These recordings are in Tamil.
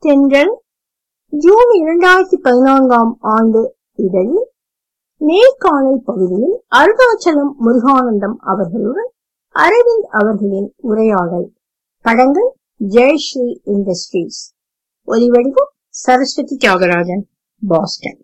தென்றல் ஜூன் இரண்டாயிரத்தி பதினான்காம் ஆண்டு இதழில் நேர்காணல் பகுதியில் அருணாச்சலம் முருகானந்தம் அவர்களுடன் அரவிந்த் அவர்களின் உரையாடல் படங்கள் ஜெயஸ்ரீ இண்டஸ்ட்ரீஸ் ஒலிவடிவம் சரஸ்வதி தியாகராஜன் பாஸ்டன்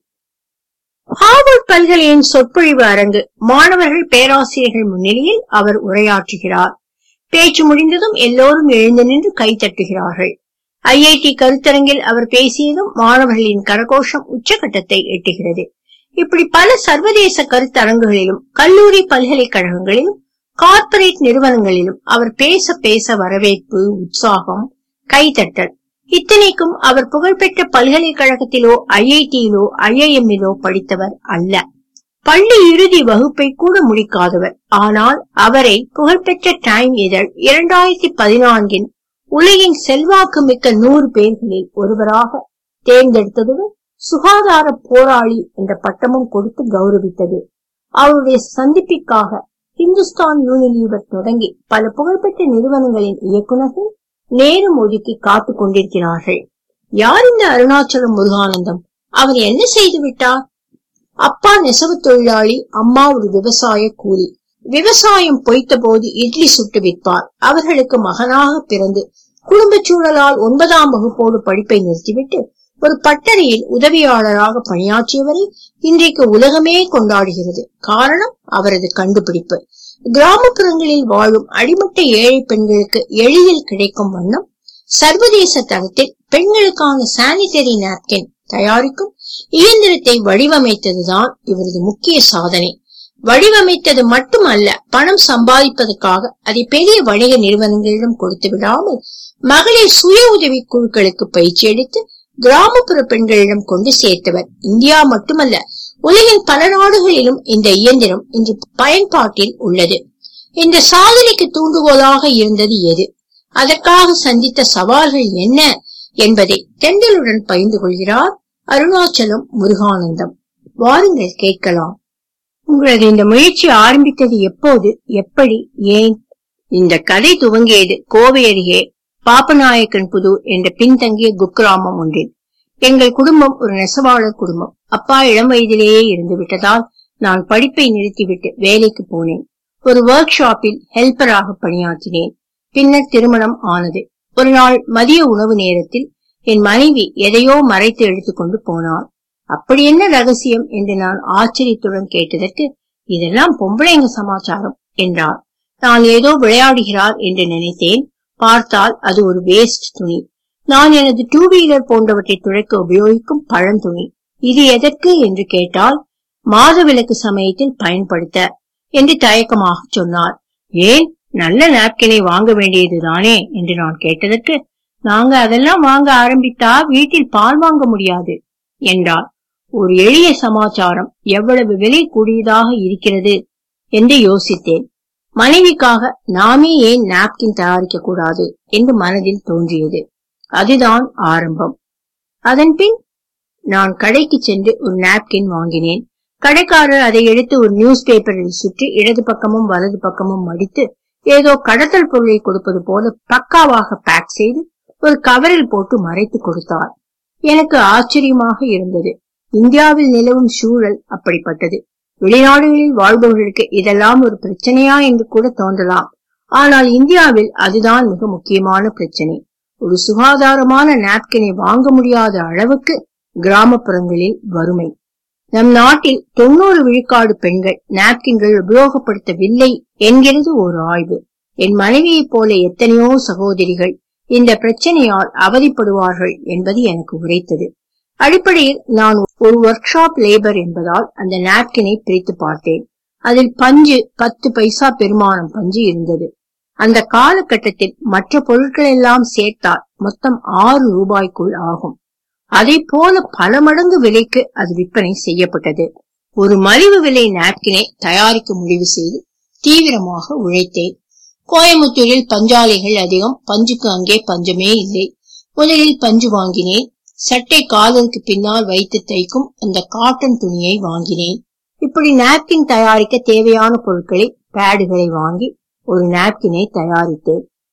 ஹார்வர்ட் பல்கலையின் சொற்பொழிவு அரங்கு மாணவர்கள் பேராசிரியர்கள் முன்னிலையில் அவர் உரையாற்றுகிறார் பேச்சு முடிந்ததும் எல்லோரும் எழுந்து நின்று கை தட்டுகிறார்கள் ஐஐடி கருத்தரங்கில் அவர் பேசியதும் மாணவர்களின் கரகோஷம் உச்சகட்டத்தை எட்டுகிறது இப்படி பல சர்வதேச கருத்தரங்குகளிலும் கல்லூரி பல்கலைக்கழகங்களிலும் கார்ப்பரேட் நிறுவனங்களிலும் அவர் பேச பேச வரவேற்பு உற்சாகம் கைதட்டல் இத்தனைக்கும் அவர் புகழ்பெற்ற பல்கலைக்கழகத்திலோ ஐஐடியிலோ ஐஐஎம்மிலோ படித்தவர் அல்ல பள்ளி இறுதி வகுப்பை கூட முடிக்காதவர் ஆனால் அவரை புகழ்பெற்ற டைம் இதழ் இரண்டாயிரத்தி பதினான்கின் உலகின் செல்வாக்கு மிக்க நூறு பேர்களில் ஒருவராக தேர்ந்தெடுத்ததுடன் சுகாதார போராளி என்ற பட்டமும் கொடுத்து கௌரவித்தது அவருடைய சந்திப்பிற்காக இந்துஸ்தான் யூனிலீவர் தொடங்கி பல புகழ்பெற்ற நிறுவனங்களின் இயக்குநர்கள் நேரம் ஒதுக்கி காத்துக் கொண்டிருக்கிறார்கள் யார் இந்த அருணாச்சலம் முருகானந்தம் அவர் என்ன செய்து விட்டார் அப்பா நெசவு தொழிலாளி அம்மா ஒரு விவசாய கூலி விவசாயம் பொய்த்த போது இட்லி சுட்டு விற்பார் அவர்களுக்கு மகனாக பிறந்து குடும்பச் சூழலால் ஒன்பதாம் வகுப்போடு படிப்பை நிறுத்திவிட்டு ஒரு பட்டறையில் உதவியாளராக பணியாற்றியவரை இன்றைக்கு உலகமே கொண்டாடுகிறது காரணம் அவரது கண்டுபிடிப்பு கிராமப்புறங்களில் வாழும் அடிமட்ட ஏழை பெண்களுக்கு எளிதில் கிடைக்கும் வண்ணம் சர்வதேச தரத்தில் பெண்களுக்கான சானிட்டரி நாப்கின் தயாரிக்கும் இயந்திரத்தை வடிவமைத்ததுதான் இவரது முக்கிய சாதனை வடிவமைத்தது மட்டுமல்ல பணம் சம்பாதிப்பதற்காக அதை பெரிய வணிக நிறுவனங்களிடம் கொடுத்து விடாமல் மகளிர் சுய உதவி குழுக்களுக்கு பயிற்சி அளித்து கிராமப்புற பெண்களிடம் கொண்டு சேர்த்தவர் இந்தியா மட்டுமல்ல உலகின் பல நாடுகளிலும் இந்த இயந்திரம் இன்று பயன்பாட்டில் உள்ளது இந்த சாதனைக்கு தூண்டுகோலாக இருந்தது எது அதற்காக சந்தித்த சவால்கள் என்ன என்பதை தென்றலுடன் பகிர்ந்து கொள்கிறார் அருணாச்சலம் முருகானந்தம் வாருங்கள் கேட்கலாம் உங்களது இந்த முயற்சி ஆரம்பித்தது எப்போது எப்படி ஏன் இந்த கதை துவங்கியது கோவை அருகே பாப்பநாயக்கன் புதூர் என்ற பின்தங்கிய குக்கிராமம் ஒன்றில் எங்கள் குடும்பம் ஒரு நெசவாளர் குடும்பம் அப்பா இளம் வயதிலேயே இருந்து விட்டதால் நான் படிப்பை நிறுத்திவிட்டு வேலைக்கு போனேன் ஒரு ஒர்க் ஷாப்பில் ஹெல்பராக பணியாற்றினேன் பின்னர் திருமணம் ஆனது ஒரு நாள் மதிய உணவு நேரத்தில் என் மனைவி எதையோ மறைத்து எடுத்துக்கொண்டு போனாள் அப்படி என்ன ரகசியம் என்று நான் ஆச்சரியத்துடன் கேட்டதற்கு இதெல்லாம் பொம்பளைங்க சமாச்சாரம் என்றார் நான் ஏதோ விளையாடுகிறார் என்று நினைத்தேன் பார்த்தால் அது ஒரு வேஸ்ட் துணி நான் எனது டூ வீலர் போன்றவற்றை துடைக்க உபயோகிக்கும் பழந்துணி இது எதற்கு என்று கேட்டால் மாதவிலக்கு சமயத்தில் பயன்படுத்த என்று தயக்கமாக சொன்னார் ஏன் நல்ல நாப்கினை வாங்க வேண்டியதுதானே என்று நான் கேட்டதற்கு நாங்க அதெல்லாம் வாங்க ஆரம்பித்தா வீட்டில் பால் வாங்க முடியாது என்றார் ஒரு எளிய சமாச்சாரம் எவ்வளவு விலை கூடியதாக இருக்கிறது என்று யோசித்தேன் மனைவிக்காக நாமே ஏன் நாப்கின் தயாரிக்க கூடாது என்று மனதில் தோன்றியது அதுதான் ஆரம்பம் அதன் பின் நான் கடைக்கு சென்று ஒரு நாப்கின் வாங்கினேன் கடைக்காரர் அதை எடுத்து ஒரு நியூஸ் பேப்பரில் சுற்றி இடது பக்கமும் வலது பக்கமும் மடித்து ஏதோ கடத்தல் பொருளை கொடுப்பது போல பக்காவாக பேக் செய்து ஒரு கவரில் போட்டு மறைத்து கொடுத்தார் எனக்கு ஆச்சரியமாக இருந்தது இந்தியாவில் நிலவும் சூழல் அப்படிப்பட்டது வெளிநாடுகளில் வாழ்பவர்களுக்கு இதெல்லாம் ஒரு பிரச்சனையா என்று கூட தோன்றலாம் ஆனால் இந்தியாவில் அதுதான் மிக முக்கியமான பிரச்சனை ஒரு சுகாதாரமான நாப்கினை வாங்க முடியாத அளவுக்கு கிராமப்புறங்களில் வறுமை நம் நாட்டில் தொண்ணூறு விழுக்காடு பெண்கள் நாப்கின்கள் உபயோகப்படுத்தவில்லை என்கிறது ஒரு ஆய்வு என் மனைவியைப் போல எத்தனையோ சகோதரிகள் இந்த பிரச்சனையால் அவதிப்படுவார்கள் என்பது எனக்கு உரைத்தது அடிப்படையில் நான் ஒரு ஒர்க் ஷாப் லேபர் என்பதால் அந்த நாப்கினை பிரித்து பார்த்தேன் அதில் பஞ்சு பத்து பைசா பெருமானம் பஞ்சு இருந்தது அந்த காலகட்டத்தில் மற்ற பொருட்கள் எல்லாம் சேர்த்தால் மொத்தம் ஆறு ரூபாய்க்குள் ஆகும் அதை போல பல மடங்கு விலைக்கு அது விற்பனை செய்யப்பட்டது ஒரு மலிவு விலை நாப்கினை தயாரிக்க முடிவு செய்து தீவிரமாக உழைத்தேன் கோயம்புத்தூரில் பஞ்சாலைகள் அதிகம் பஞ்சுக்கு அங்கே பஞ்சமே இல்லை முதலில் பஞ்சு வாங்கினேன் சட்டை காலருக்கு பின்னால் வைத்து தைக்கும் அந்த காட்டன் துணியை வாங்கினேன் இப்படி நாப்கின் தயாரிக்க தேவையான பொருட்களை பேடுகளை வாங்கி ஒரு நாப்கினை தயாரித்தேன்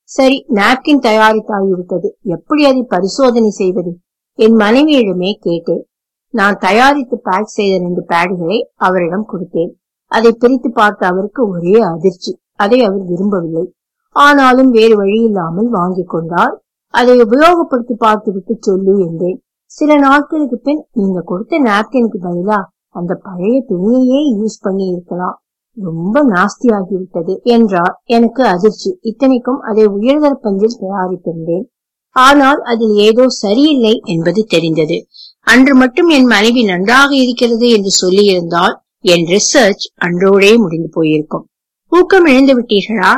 சரி நாப்கின் தயாரித்தாகிவிட்டது எப்படி அதை பரிசோதனை செய்வது என் மனைவியிடமே கேட்டேன் நான் தயாரித்து பேக் செய்த ரெண்டு பேடுகளை அவரிடம் கொடுத்தேன் அதை பிரித்து பார்த்த அவருக்கு ஒரே அதிர்ச்சி அதை அவர் விரும்பவில்லை ஆனாலும் வேறு வழி இல்லாமல் வாங்கிக் கொண்டார் அதை உபயோகப்படுத்தி பார்த்துவிட்டு சொல்லு என்றேன் சில நாட்களுக்கு பின் நீங்க கொடுத்த நாப்கினுக்கு பதிலா அந்த பழைய துணியையே யூஸ் பண்ணி இருக்கலாம் ரொம்ப நாஸ்தி ஆகிவிட்டது என்றார் எனக்கு அதிர்ச்சி இத்தனைக்கும் அதை உயர்தர பஞ்சில் தயாரித்திருந்தேன் ஆனால் அதில் ஏதோ சரியில்லை என்பது தெரிந்தது அன்று மட்டும் என் மனைவி நன்றாக இருக்கிறது என்று சொல்லியிருந்தால் என் ரிசர்ச் அன்றோடே முடிந்து போயிருக்கும் ஊக்கம் இழந்து விட்டீர்களா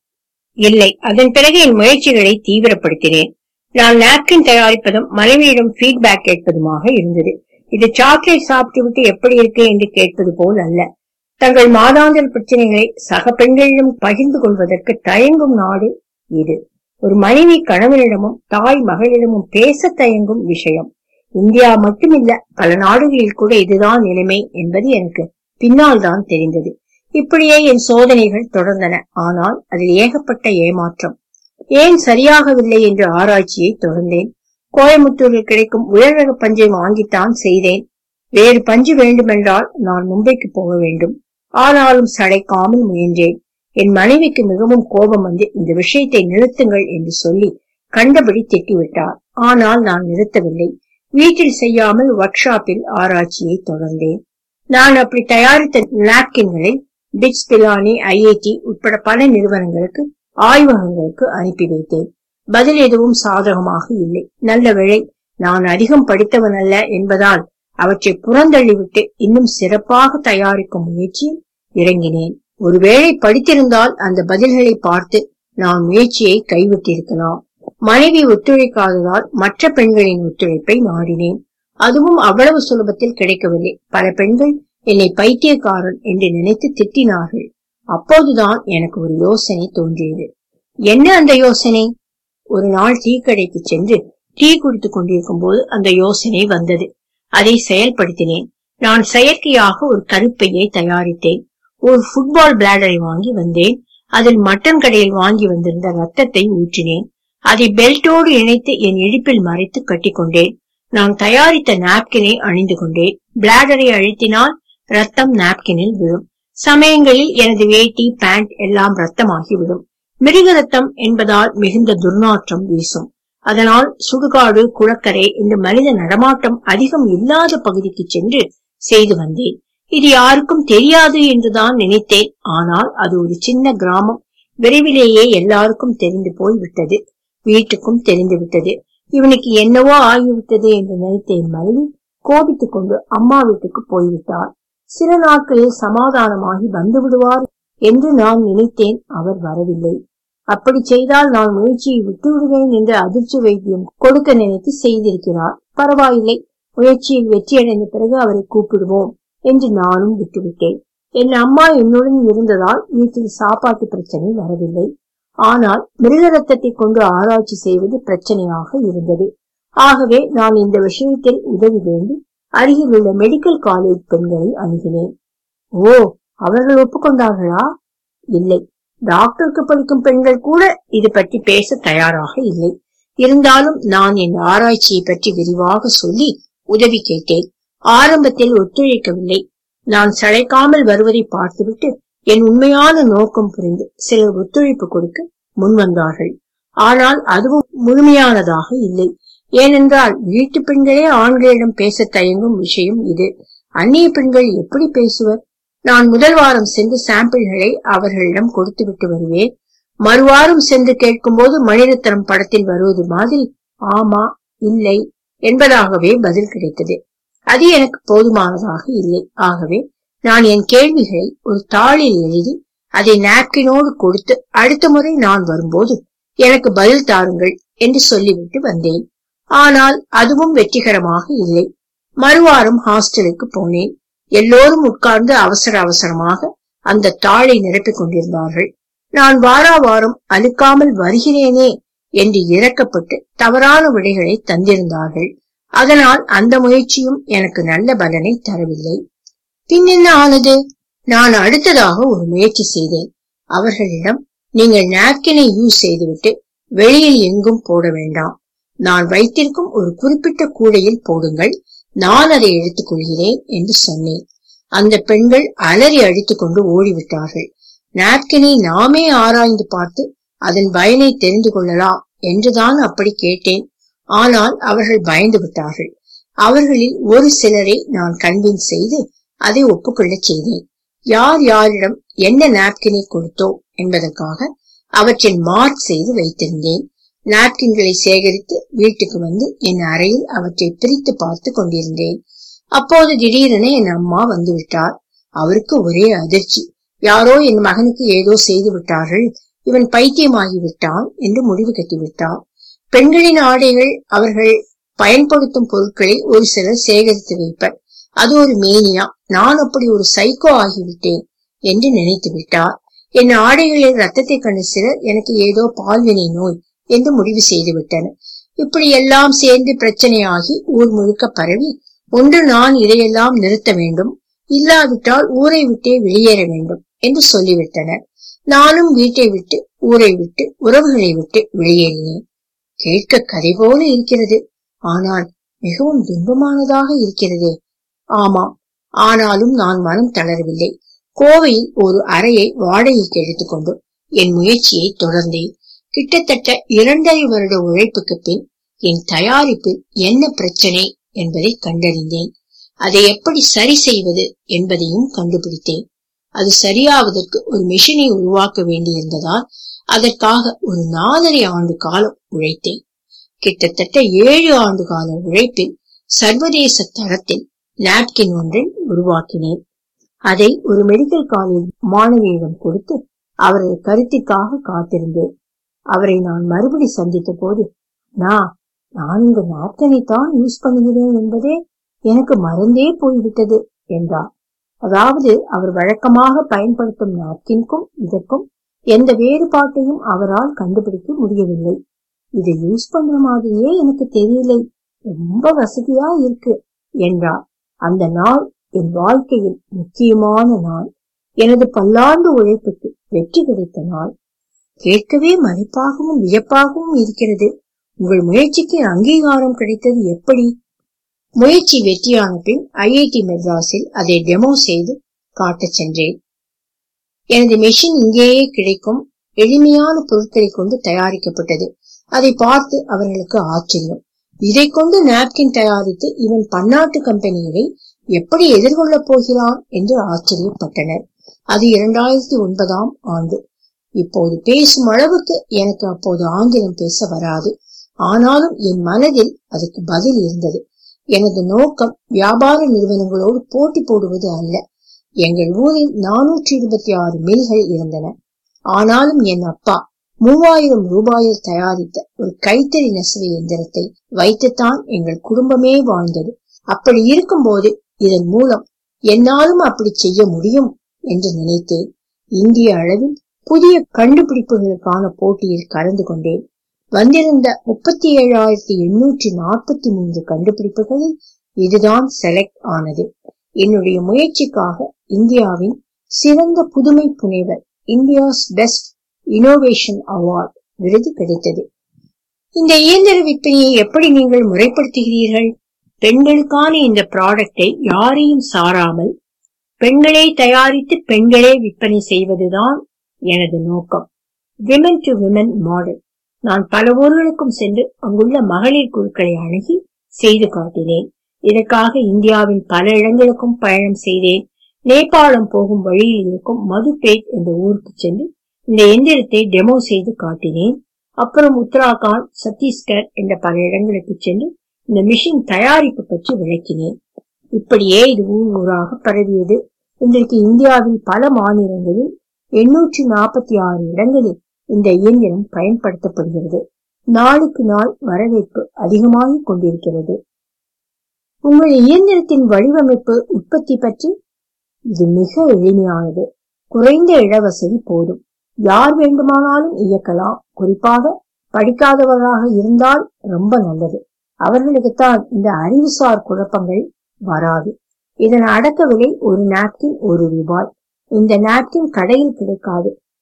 இல்லை அதன் பிறகு என் முயற்சிகளை தீவிரப்படுத்தினேன் நான் நாப்கின் தயாரிப்பதும் மனைவியிடம் ஃபீட்பேக் கேட்பதுமாக இருந்தது இது சாக்லேட் சாப்பிட்டு விட்டு எப்படி இருக்கு என்று கேட்பது போல் அல்ல தங்கள் மாதாந்திர பிரச்சனைகளை சக பெண்களிடம் பகிர்ந்து கொள்வதற்கு தயங்கும் நாடு இது ஒரு மனைவி கணவனிடமும் தாய் மகளிடமும் பேச தயங்கும் விஷயம் இந்தியா மட்டுமில்ல பல நாடுகளில் கூட இதுதான் நிலைமை என்பது எனக்கு பின்னால் தான் தெரிந்தது இப்படியே என் சோதனைகள் தொடர்ந்தன ஆனால் அதில் ஏகப்பட்ட ஏமாற்றம் ஏன் சரியாகவில்லை என்று ஆராய்ச்சியை தொடர்ந்தேன் கோயம்புத்தூரில் கிடைக்கும் உயர்ரக பஞ்சை வாங்கித்தான் செய்தேன் வேறு பஞ்சு வேண்டுமென்றால் நான் மும்பைக்கு போக வேண்டும் ஆனாலும் சளைக்காமல் முயன்றேன் என் மனைவிக்கு மிகவும் கோபம் வந்து இந்த விஷயத்தை நிறுத்துங்கள் என்று சொல்லி கண்டபடி திட்டிவிட்டார் ஆனால் நான் நிறுத்தவில்லை வீட்டில் செய்யாமல் ஒர்க் ஷாப்பில் ஆராய்ச்சியை தொடர்ந்தேன் நான் அப்படி தயாரித்த நாப்கின்களை பிட்ஸ் பிலானி ஐஐடி உட்பட பல நிறுவனங்களுக்கு ஆய்வகங்களுக்கு அனுப்பி வைத்தேன் பதில் எதுவும் சாதகமாக இல்லை நல்ல வேளை நான் அதிகம் படித்தவன் அல்ல என்பதால் அவற்றை புறந்தள்ளிவிட்டு இன்னும் சிறப்பாக தயாரிக்கும் முயற்சியில் இறங்கினேன் ஒருவேளை படித்திருந்தால் அந்த பதில்களை பார்த்து நான் முயற்சியை கைவிட்டிருக்கலாம் மனைவி ஒத்துழைக்காததால் மற்ற பெண்களின் ஒத்துழைப்பை நாடினேன் அதுவும் அவ்வளவு சுலபத்தில் கிடைக்கவில்லை பல பெண்கள் என்னை பைத்தியக்காரன் என்று நினைத்து திட்டினார்கள் அப்போதுதான் எனக்கு ஒரு யோசனை தோன்றியது என்ன அந்த யோசனை ஒரு நாள் டீ கடைக்கு சென்று டீ குடித்துக் கொண்டிருக்கும் போது அந்த யோசனை வந்தது அதை செயல்படுத்தினேன் நான் செயற்கையாக ஒரு கருப்பையை தயாரித்தேன் ஒரு ஃபுட்பால் பிளாடரை வாங்கி வந்தேன் அதில் மட்டன் கடையில் வாங்கி வந்திருந்த ரத்தத்தை ஊற்றினேன் அதை பெல்ட்டோடு இணைத்து என் இடுப்பில் மறைத்து கட்டிக்கொண்டேன் நான் தயாரித்த நாப்கினை அணிந்து கொண்டேன் பிளாடரை அழுத்தினால் ரத்தம் நாப்கினில் விழும் சமயங்களில் எனது வேட்டி பேண்ட் எல்லாம் ரத்தமாகிவிடும் மிருக ரத்தம் என்பதால் மிகுந்த துர்நாற்றம் வீசும் அதனால் சுடுகாடு குளக்கரை இந்த மனித நடமாட்டம் அதிகம் இல்லாத பகுதிக்கு சென்று செய்து வந்தேன் இது யாருக்கும் தெரியாது என்றுதான் நினைத்தேன் ஆனால் அது ஒரு சின்ன கிராமம் விரைவிலேயே எல்லாருக்கும் தெரிந்து போய் விட்டது வீட்டுக்கும் தெரிந்து விட்டது இவனுக்கு என்னவோ ஆகிவிட்டது என்று நினைத்த என் மனைவி கோபித்துக் கொண்டு அம்மா வீட்டுக்கு போய்விட்டார் சில நாட்களில் சமாதானமாகி வந்து விடுவார் என்று நான் நினைத்தேன் அவர் வரவில்லை அப்படி செய்தால் நான் முயற்சியை விட்டு விடுவேன் என்று அதிர்ச்சி வைத்தியம் கொடுக்க நினைத்து செய்திருக்கிறார் பரவாயில்லை முயற்சியில் வெற்றியடைந்த பிறகு அவரை கூப்பிடுவோம் என்று நானும் விட்டுவிட்டேன் என் அம்மா என்னுடன் இருந்ததால் வீட்டில் சாப்பாட்டு பிரச்சனை வரவில்லை ஆனால் மிருக ரத்தத்தை கொண்டு ஆராய்ச்சி செய்வது பிரச்சனையாக இருந்தது ஆகவே நான் இந்த விஷயத்தில் உதவி வேண்டி அருகில் உள்ள மெடிக்கல் காலேஜ் பெண்களை அணுகினேன் ஓ அவர்கள் ஒப்புக்கொண்டார்களா இல்லை டாக்டருக்கு படிக்கும் பெண்கள் கூட இது பற்றி பேச தயாராக இல்லை இருந்தாலும் நான் என் ஆராய்ச்சியை பற்றி விரிவாக சொல்லி உதவி கேட்டேன் ஆரம்பத்தில் ஒத்துழைக்கவில்லை நான் சளைக்காமல் வருவதை பார்த்துவிட்டு என் உண்மையான நோக்கம் புரிந்து சிலர் ஒத்துழைப்பு கொடுக்க முன்வந்தார்கள் ஆனால் அதுவும் முழுமையானதாக இல்லை ஏனென்றால் வீட்டு பெண்களே ஆண்களிடம் பேச தயங்கும் விஷயம் இது அந்நிய பெண்கள் எப்படி பேசுவர் நான் முதல் வாரம் சென்று சாம்பிள்களை அவர்களிடம் கொடுத்து விட்டு வருவேன் மறுவாரம் சென்று கேட்கும்போது மணிரத்னம் படத்தில் வருவது மாதிரி ஆமா இல்லை என்பதாகவே பதில் கிடைத்தது அது எனக்கு போதுமானதாக இல்லை ஆகவே நான் என் கேள்விகளை ஒரு தாளில் எழுதி அதை நாப்கினோடு கொடுத்து அடுத்த முறை நான் வரும்போது எனக்கு பதில் தாருங்கள் என்று சொல்லிவிட்டு வந்தேன் ஆனால் அதுவும் வெற்றிகரமாக இல்லை மறுவாரம் ஹாஸ்டலுக்கு போனேன் எல்லோரும் உட்கார்ந்து அவசர அவசரமாக அந்த தாளை நிரப்பிக் கொண்டிருந்தார்கள் நான் வாரா வாரம் அழுக்காமல் வருகிறேனே என்று இறக்கப்பட்டு தவறான விடைகளை தந்திருந்தார்கள் அதனால் அந்த முயற்சியும் எனக்கு நல்ல பலனை தரவில்லை பின் என்ன ஆனது நான் அடுத்ததாக ஒரு முயற்சி செய்தேன் அவர்களிடம் நீங்கள் நாப்கினை யூஸ் செய்துவிட்டு வெளியில் எங்கும் போட வேண்டாம் நான் வைத்திருக்கும் ஒரு குறிப்பிட்ட கூடையில் போடுங்கள் நான் அதை எடுத்துக் கொள்கிறேன் என்று சொன்னேன் அந்த பெண்கள் அலறி அடித்துக் கொண்டு ஓடிவிட்டார்கள் நாப்கினை நாமே ஆராய்ந்து பார்த்து அதன் பயனை தெரிந்து கொள்ளலாம் என்றுதான் அப்படி கேட்டேன் ஆனால் அவர்கள் பயந்து விட்டார்கள் அவர்களில் ஒரு சிலரை நான் கன்வின்ஸ் செய்து அதை ஒப்புக்கொள்ளச் செய்தேன் யார் யாரிடம் என்ன நாப்கினை கொடுத்தோம் என்பதற்காக அவற்றின் மார்க் செய்து வைத்திருந்தேன் நாப்கின்களை சேகரித்து வீட்டுக்கு வந்து என் அறையில் அவற்றை பிரித்து பார்த்து கொண்டிருந்தேன் அப்போது திடீரென என் அம்மா வந்து விட்டார் அவருக்கு ஒரே அதிர்ச்சி யாரோ என் மகனுக்கு ஏதோ செய்து விட்டார்கள் இவன் பைத்தியமாகி விட்டான் என்று முடிவு கட்டிவிட்டார் பெண்களின் ஆடைகள் அவர்கள் பயன்படுத்தும் பொருட்களை ஒரு சிலர் சேகரித்து வைப்பர் அது ஒரு மேனியா நான் அப்படி ஒரு சைக்கோ ஆகிவிட்டேன் என்று நினைத்து விட்டார் என் ஆடைகளில் ரத்தத்தை கண்ட சிலர் எனக்கு ஏதோ பால்வினை நோய் என்று முடிவு செய்து விட்டனர் இப்படி எல்லாம் சேர்ந்து பிரச்சனையாகி ஊர் முழுக்க பரவி ஒன்று நான் இதையெல்லாம் நிறுத்த வேண்டும் இல்லாவிட்டால் ஊரை விட்டே வெளியேற வேண்டும் என்று சொல்லிவிட்டனர் நானும் வீட்டை விட்டு ஊரை விட்டு உறவுகளை விட்டு வெளியேறினேன் கேட்க கதை போல இருக்கிறது ஆனால் மிகவும் துன்பமானதாக இருக்கிறதே ஆமாம் ஆனாலும் நான் மனம் தளரவில்லை கோவையில் ஒரு அறையை வாடகைக்கு எடுத்துக்கொண்டு என் முயற்சியை தொடர்ந்தேன் கிட்டத்தட்ட இரண்டரை வருட உழைப்புக்கு பின் என் தயாரிப்பில் என்ன பிரச்சனை என்பதை கண்டறிந்தேன் அதை எப்படி சரி செய்வது என்பதையும் கண்டுபிடித்தேன் அது சரியாவதற்கு ஒரு மிஷினை உருவாக்க வேண்டியிருந்ததால் அதற்காக ஒரு நாலரை ஆண்டு காலம் உழைத்தேன் கிட்டத்தட்ட ஏழு ஆண்டு கால உழைப்பில் சர்வதேச தரத்தில் நாப்கின் ஒன்றை உருவாக்கினேன் அதை ஒரு மெடிக்கல் காலேஜ் மாணவியிடம் கொடுத்து அவரது கருத்திற்காக காத்திருந்தேன் அவரை நான் மறுபடி சந்தித்த போது நான் நான் இந்த நாப்கினை தான் யூஸ் பண்ணுகிறேன் என்பதே எனக்கு மறந்தே போய்விட்டது என்றார் அதாவது அவர் வழக்கமாக பயன்படுத்தும் நாப்கின்க்கும் இதற்கும் எந்த வேறுபாட்டையும் அவரால் கண்டுபிடிக்க முடியவில்லை இதை யூஸ் பண்ற மாதிரியே எனக்கு தெரியலை ரொம்ப வசதியா இருக்கு என்றார் அந்த நாள் என் வாழ்க்கையில் முக்கியமான நாள் எனது பல்லாண்டு உழைப்புக்கு வெற்றி கிடைத்த நாள் கேட்கவே மதிப்பாகவும் வியப்பாகவும் இருக்கிறது உங்கள் முயற்சிக்கு அங்கீகாரம் கிடைத்தது எப்படி முயற்சி வெற்றியான பின் ஐஐடி மெட்ராஸில் அதை டெமோ செய்து காட்டச் சென்றேன் எனது மெஷின் இங்கேயே கிடைக்கும் எளிமையான பொருட்களை கொண்டு தயாரிக்கப்பட்டது அதை பார்த்து அவர்களுக்கு ஆச்சரியம் இதை கொண்டு நாப்கின் தயாரித்து இவன் பன்னாட்டு கம்பெனிகளை எப்படி எதிர்கொள்ளப் போகிறான் என்று ஆச்சரியப்பட்டனர் அது இரண்டாயிரத்தி ஒன்பதாம் ஆண்டு இப்போது பேசும் அளவுக்கு எனக்கு அப்போது ஆங்கிலம் பேச வராது ஆனாலும் என் மனதில் அதுக்கு பதில் இருந்தது எனது நோக்கம் வியாபார நிறுவனங்களோடு போட்டி போடுவது அல்ல எங்கள் ஊரில் நானூற்றி இருபத்தி ஆறு மில்கள் இருந்தன ஆனாலும் என் அப்பா மூவாயிரம் ரூபாயில் தயாரித்த ஒரு கைத்தறி நெசவு எந்திரத்தை வைத்துத்தான் எங்கள் குடும்பமே வாழ்ந்தது அப்படி இருக்கும்போது இதன் மூலம் என்னாலும் அப்படி செய்ய முடியும் என்று நினைத்தேன் இந்திய அளவில் புதிய கண்டுபிடிப்புகளுக்கான போட்டியில் கலந்து கொண்டேன் வந்திருந்த முப்பத்தி ஏழாயிரத்தி எண்ணூற்றி நாற்பத்தி மூன்று கண்டுபிடிப்புகளில் இதுதான் செலக்ட் ஆனது என்னுடைய முயற்சிக்காக இந்தியாவின் சிறந்த புதுமை புனைவர் இந்தியாஸ் பெஸ்ட் இனோவேஷன் அவார்ட் விருது கிடைத்தது இந்த இயந்திர விற்பனையை எப்படி நீங்கள் முறைப்படுத்துகிறீர்கள் பெண்களுக்கான இந்த ப்ராடக்டை யாரையும் சாராமல் பெண்களே தயாரித்து பெண்களே விற்பனை செய்வதுதான் எனது நோக்கம் விமன் டு விமன் மாடல் நான் பல ஊர்களுக்கும் சென்று அங்குள்ள மகளிர் குழுக்களை அணுகி செய்து காட்டினேன் இதற்காக இந்தியாவின் பல இடங்களுக்கும் பயணம் செய்தேன் நேபாளம் போகும் வழியில் இருக்கும் மதுபேட் என்ற ஊருக்கு சென்று இந்த எந்திரத்தை டெமோ செய்து காட்டினேன் அப்புறம் உத்தராகண்ட் சத்தீஸ்கர் என்ற பல இடங்களுக்கு சென்று இந்த மிஷின் தயாரிப்பு பற்றி விளக்கினேன் இப்படியே இது ஊர் ஊராக பரவியது இன்றைக்கு இந்தியாவில் பல மாநிலங்களில் எண்ணூற்றி நாற்பத்தி ஆறு இடங்களில் இந்த இயந்திரம் பயன்படுத்தப்படுகிறது நாளுக்கு நாள் வரவேற்பு அதிகமாகிக் கொண்டிருக்கிறது உங்கள் இயந்திரத்தின் வடிவமைப்பு உற்பத்தி பற்றி இது மிக எளிமையானது குறைந்த இடவசதி போதும் யார் வேண்டுமானாலும் இயக்கலாம் குறிப்பாக படிக்காதவராக இருந்தால் ரொம்ப நல்லது அவர்களுக்குத்தான் இந்த அறிவுசார் குழப்பங்கள் வராது இதன் அடக்க விலை ஒரு நாப்கின் ஒரு ரூபாய் இந்த நாப்கின் கடையில் கிடைக்காது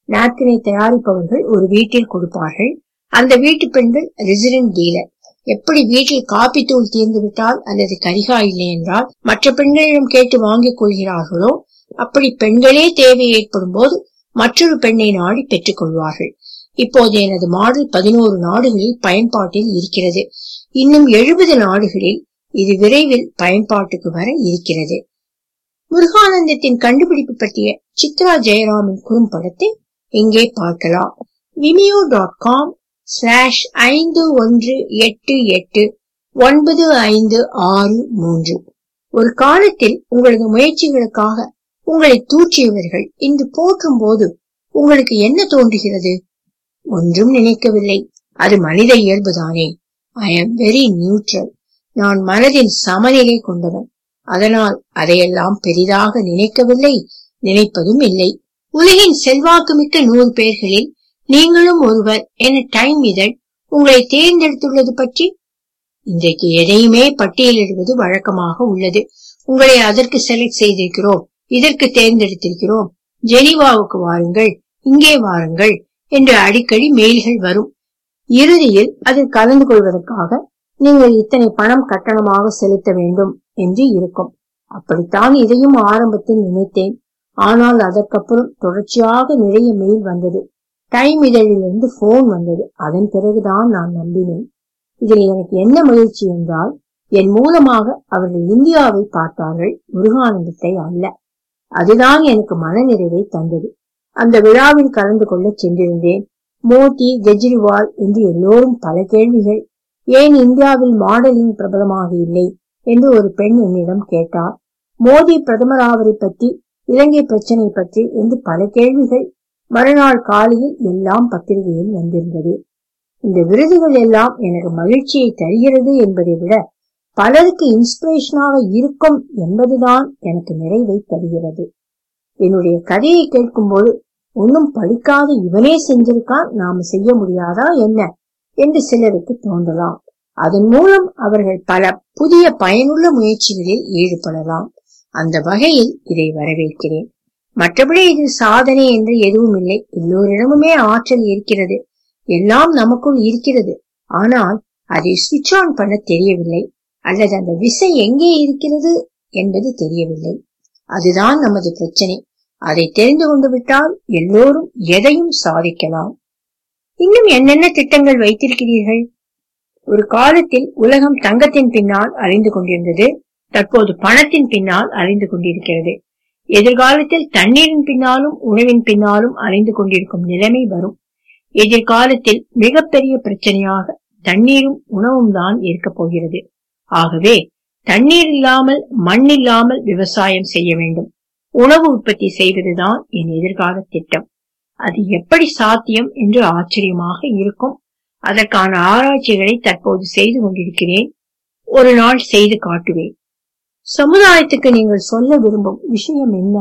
நாப்கினை தயாரிப்பவர்கள் ஒரு வீட்டில் கொடுப்பார்கள் அந்த வீட்டு பெண்கள் ரெசிடென்ட் டீலர் எப்படி வீட்டில் காப்பி தூள் தீர்ந்து விட்டால் அல்லது கரிகா இல்லை என்றால் மற்ற பெண்களிடம் கேட்டு வாங்கிக் கொள்கிறார்களோ அப்படி பெண்களே தேவை ஏற்படும் போது மற்றொரு பெண்ணை நாடி பெற்றுக் கொள்வார்கள் இப்போது எனது மாடல் பதினோரு நாடுகளில் பயன்பாட்டில் இருக்கிறது இன்னும் எழுபது நாடுகளில் இது விரைவில் பயன்பாட்டுக்கு வர இருக்கிறது முருகானந்தத்தின் கண்டுபிடிப்பு பற்றிய சித்ரா ஜெயராமின் குறும்படத்தை இங்கே பார்க்கலாம் விமியோ டாட் காம் ஸ்லாஷ் ஐந்து ஒன்று எட்டு எட்டு ஒன்பது ஐந்து ஆறு மூன்று ஒரு காலத்தில் உங்களது முயற்சிகளுக்காக உங்களை தூற்றியவர்கள் இன்று போற்றும் போது உங்களுக்கு என்ன தோன்றுகிறது ஒன்றும் நினைக்கவில்லை அது மனித இயல்புதானே ஐ எம் வெரி நியூட்ரல் நான் மனதின் சமநிலை கொண்டவன் அதனால் அதையெல்லாம் பெரிதாக நினைக்கவில்லை நினைப்பதும் இல்லை உலகின் செல்வாக்குமிக்க நூறு பேர்களில் நீங்களும் ஒருவர் என டைம் இதழ் உங்களை தேர்ந்தெடுத்துள்ளது பற்றி இன்றைக்கு எதையுமே பட்டியலிடுவது வழக்கமாக உள்ளது உங்களை அதற்கு செலக்ட் செய்திருக்கிறோம் இதற்கு தேர்ந்தெடுத்திருக்கிறோம் ஜெனீவாவுக்கு வாருங்கள் இங்கே வாருங்கள் என்று அடிக்கடி மெயில்கள் வரும் இறுதியில் அதில் கலந்து கொள்வதற்காக நீங்கள் இத்தனை பணம் கட்டணமாக செலுத்த வேண்டும் என்று இருக்கும் அப்படித்தான் இதையும் ஆரம்பத்தில் நினைத்தேன் ஆனால் அதற்கப்புறம் தொடர்ச்சியாக நிறைய மெயில் வந்தது டைம் இதழிலிருந்து போன் வந்தது அதன் பிறகுதான் நான் நம்பினேன் இதில் எனக்கு என்ன மகிழ்ச்சி என்றால் என் மூலமாக அவர்கள் இந்தியாவை பார்த்தார்கள் முருகானந்தத்தை அல்ல அதுதான் எனக்கு மனநிறைவை தந்தது அந்த விழாவில் கலந்து கொள்ள சென்றிருந்தேன் மோடி கெஜ்ரிவால் என்று எல்லோரும் பல கேள்விகள் ஏன் இந்தியாவில் மாடலிங் பிரபலமாக இல்லை என்று ஒரு பெண் என்னிடம் கேட்டார் மோடி பிரதமராவரை பற்றி இலங்கை பிரச்சனை பற்றி என்று பல கேள்விகள் மறுநாள் காலையில் எல்லாம் பத்திரிகையில் வந்திருந்தது இந்த விருதுகள் எல்லாம் எனக்கு மகிழ்ச்சியை தருகிறது என்பதை விட பலருக்கு இன்ஸ்பிரேஷனாக இருக்கும் என்பதுதான் எனக்கு நிறைவை தருகிறது என்னுடைய கதையை கேட்கும்போது ஒன்னும் படிக்காத இவனே செஞ்சிருக்கான் நாம செய்ய முடியாதா என்ன என்று சிலருக்கு தோன்றலாம் அதன் மூலம் அவர்கள் பல புதிய பயனுள்ள முயற்சிகளில் ஈடுபடலாம் அந்த வகையில் இதை வரவேற்கிறேன் மற்றபடி இதில் சாதனை என்று எதுவும் இல்லை எல்லோரிடமுமே ஆற்றல் இருக்கிறது எல்லாம் நமக்குள் இருக்கிறது ஆனால் அதை சுவிட்ச் ஆன் பண்ண தெரியவில்லை அல்லது அந்த விசை எங்கே இருக்கிறது என்பது தெரியவில்லை அதுதான் நமது பிரச்சனை அதை தெரிந்து கொண்டு விட்டால் எல்லோரும் எதையும் சாதிக்கலாம் இன்னும் என்னென்ன திட்டங்கள் வைத்திருக்கிறீர்கள் ஒரு காலத்தில் உலகம் தங்கத்தின் பின்னால் அலைந்து கொண்டிருந்தது தற்போது பணத்தின் பின்னால் அலைந்து கொண்டிருக்கிறது எதிர்காலத்தில் தண்ணீரின் பின்னாலும் உணவின் பின்னாலும் அலைந்து கொண்டிருக்கும் நிலைமை வரும் எதிர்காலத்தில் மிகப்பெரிய பிரச்சனையாக தண்ணீரும் உணவும் தான் இருக்கப் போகிறது ஆகவே தண்ணீர் இல்லாமல் மண் இல்லாமல் விவசாயம் செய்ய வேண்டும் உணவு உற்பத்தி செய்வதுதான் என் எதிர்கால திட்டம் அது எப்படி சாத்தியம் என்று ஆச்சரியமாக இருக்கும் அதற்கான ஆராய்ச்சிகளை தற்போது செய்து கொண்டிருக்கிறேன் ஒரு நாள் செய்து காட்டுவேன் சமுதாயத்துக்கு நீங்கள் சொல்ல விரும்பும் விஷயம் என்ன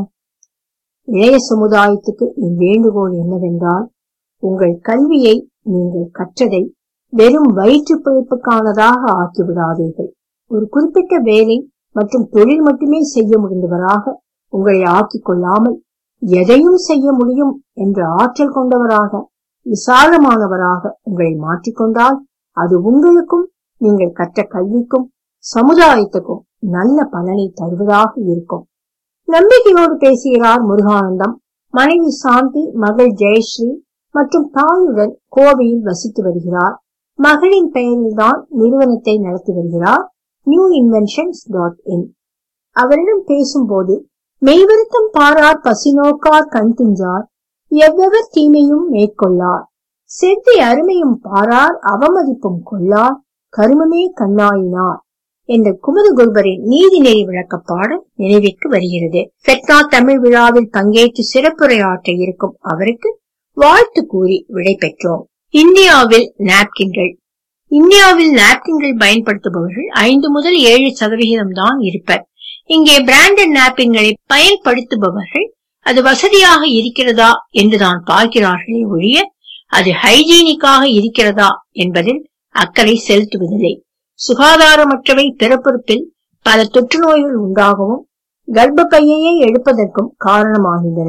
இளைய சமுதாயத்துக்கு என் வேண்டுகோள் என்னவென்றால் உங்கள் கல்வியை நீங்கள் கற்றதை வெறும் வயிற்று பிழைப்புக்கானதாக ஆக்கிவிடாதீர்கள் ஒரு குறிப்பிட்ட வேலை மற்றும் தொழில் மட்டுமே செய்ய முடிந்தவராக உங்களை ஆக்கிக் கொள்ளாமல் எதையும் செய்ய முடியும் என்ற ஆற்றல் கொண்டவராக விசாலமானவராக உங்களை மாற்றிக்கொண்டால் அது உங்களுக்கும் நீங்கள் கற்ற கல்விக்கும் சமுதாயத்துக்கும் நல்ல பலனை தருவதாக இருக்கும் நம்பிக்கையோடு பேசுகிறார் முருகானந்தம் மனைவி சாந்தி மகள் ஜெயஸ்ரீ மற்றும் தாயுடன் கோவையில் வசித்து வருகிறார் மகளின் பெயரில்தான் நிறுவனத்தை நடத்தி வருகிறார் நியூ இன்வென்ஷன்ஸ் டாட் இன் அவரிடம் பேசும்போது மெய்வருத்தம் பாரார் பசிநோக்கார் கண் துஞ்சார் எவ்வவர் தீமையும் மேற்கொள்ளார் செவ்வி அருமையும் பாரார் அவமதிப்பும் கொள்ளார் கருமமே கண்ணாயினார் என்ற குமுது குருபரின் நீதிநெறி விளக்க பாடல் நினைவிற்கு வருகிறது பெட்னா தமிழ் விழாவில் பங்கேற்று சிறப்புரையாற்ற இருக்கும் அவருக்கு வாழ்த்து கூறி விடை பெற்றோம் இந்தியாவில் நாப்கின்கள் இந்தியாவில் நாப்கின்கள் பயன்படுத்துபவர்கள் ஐந்து முதல் ஏழு சதவிகிதம் தான் இருப்பர் இங்கே பிராண்டட் நாப்கின்களை பயன்படுத்துபவர்கள் அது வசதியாக இருக்கிறதா என்றுதான் பார்க்கிறார்களே ஒழிய அது ஹைஜீனிக்காக இருக்கிறதா என்பதில் அக்கறை செலுத்துவதில்லை சுகாதாரமற்றவை பிறப்புறுப்பில் பல தொற்று நோய்கள் உண்டாகவும் கர்ப்பப்பையையே எடுப்பதற்கும் காரணமாகின்றன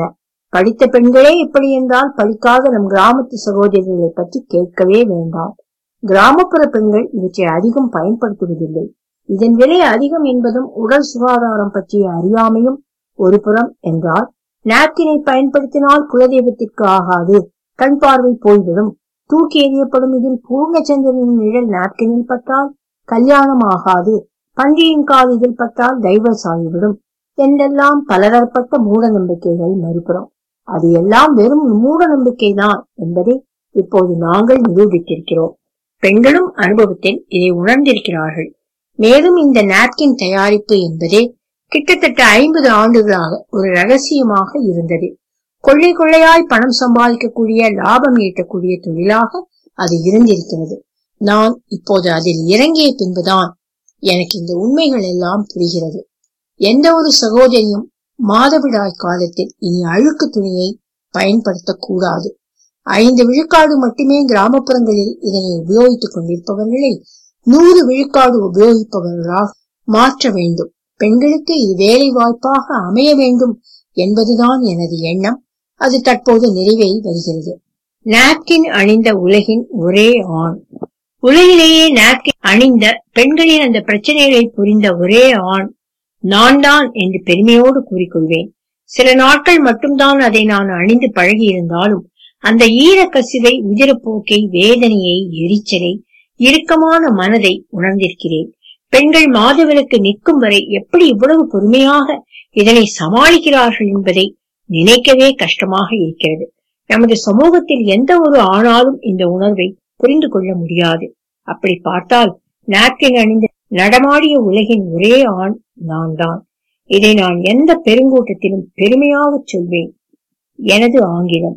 படித்த பெண்களே இப்படி என்றால் படிக்காத நம் கிராமத்து சகோதரிகளை பற்றி கேட்கவே வேண்டாம் கிராமப்புற பெண்கள் இவற்றை அதிகம் பயன்படுத்துவதில்லை இதன் விலை அதிகம் என்பதும் உடல் சுகாதாரம் பற்றிய அறியாமையும் ஒரு புறம் என்றால் நாப்கினை பயன்படுத்தினால் குலதெய்வத்திற்கு ஆகாது கண் பார்வை போய்விடும் தூக்கி எறியப்படும் இதில் பூர்ணச்சந்திரனின் நிழல் நாப்கினில் பட்டால் கல்யாணம் ஆகாது பன்றியின் கால் இதில் பட்டால் டைவர்ஸ் ஆகிவிடும் என்றெல்லாம் பலதரப்பட்ட மூட நம்பிக்கைகள் மறுபுறம் அது எல்லாம் வெறும் மூட நம்பிக்கைதான் என்பதை இப்போது நாங்கள் நிரூபித்திருக்கிறோம் பெண்களும் அனுபவத்தில் இதை உணர்ந்திருக்கிறார்கள் மேலும் இந்த நாப்கின் தயாரிப்பு என்பதே கிட்டத்தட்ட ஐம்பது ஆண்டுகளாக ஒரு ரகசியமாக இருந்தது கொள்ளை கொள்ளையாய் பணம் சம்பாதிக்கக்கூடிய லாபம் ஈட்டக்கூடிய தொழிலாக அது இருந்திருக்கிறது நான் இப்போது அதில் இறங்கிய பின்புதான் எனக்கு இந்த உண்மைகள் எல்லாம் புரிகிறது எந்த ஒரு சகோதரியும் மாதவிடாய் காலத்தில் இனி அழுக்கு துணியை பயன்படுத்தக்கூடாது ஐந்து விழுக்காடு மட்டுமே கிராமப்புறங்களில் இதனை உபயோகித்துக் கொண்டிருப்பவர்களை நூறு விழுக்காடு உபயோகிப்பவர்களாக மாற்ற வேண்டும் பெண்களுக்கு இது வேலை வாய்ப்பாக அமைய வேண்டும் என்பதுதான் எனது எண்ணம் அது தற்போது நிறைவேறி வருகிறது நாப்கின் அணிந்த உலகின் ஒரே ஆண் உலகிலேயே நாப்கின் அணிந்த பெண்களின் அந்த பிரச்சனைகளை புரிந்த ஒரே ஆண் நான் தான் என்று பெருமையோடு கூறிக்கொள்வேன் சில நாட்கள் மட்டும்தான் அதை நான் அணிந்து பழகி இருந்தாலும் அந்த ஈரக்கசிவை உதிரப்போக்கை வேதனையை எரிச்சலை இறுக்கமான மனதை உணர்ந்திருக்கிறேன் பெண்கள் மாதவிலக்கு நிற்கும் வரை எப்படி இவ்வளவு பொறுமையாக இதனை சமாளிக்கிறார்கள் என்பதை நினைக்கவே கஷ்டமாக இருக்கிறது நமது சமூகத்தில் எந்த ஒரு ஆணாலும் இந்த உணர்வை புரிந்து கொள்ள முடியாது அப்படி பார்த்தால் நாப்கின் அணிந்து நடமாடிய உலகின் ஒரே ஆண் நான் தான் இதை நான் எந்த பெருங்கூட்டத்திலும் பெருமையாக சொல்வேன் எனது ஆங்கிலம்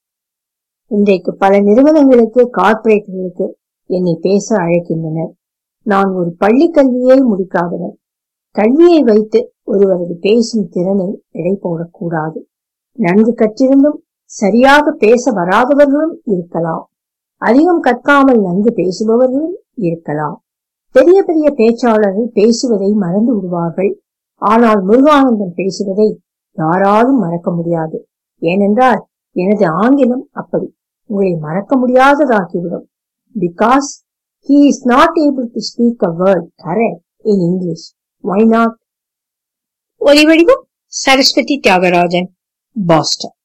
இன்றைக்கு பல நிறுவனங்களுக்கு கார்ப்பரேட்டுகளுக்கு என்னை பேச அழைக்கின்றனர் நான் ஒரு பள்ளி கல்வியை முடிக்காதவர் கல்வியை வைத்து ஒருவரது பேசும் திறனை எடை போடக்கூடாது நன்கு கற்றிருந்தும் சரியாக பேச வராதவர்களும் இருக்கலாம் அதிகம் கற்காமல் நன்கு பேசுபவர்களும் இருக்கலாம் பெரிய பெரிய பேச்சாளர்கள் பேசுவதை மறந்து விடுவார்கள் ஆனால் முருகானந்தம் பேசுவதை யாராலும் மறக்க முடியாது ஏனென்றால் எனது ஆங்கிலம் அப்படி உங்களை மறக்க முடியாததாகிவிடும் because he is not able to speak a word correct in English. Why not? ஒலி வடிவம் சரஸ்வதி தியாகராஜன் பாஸ்டன்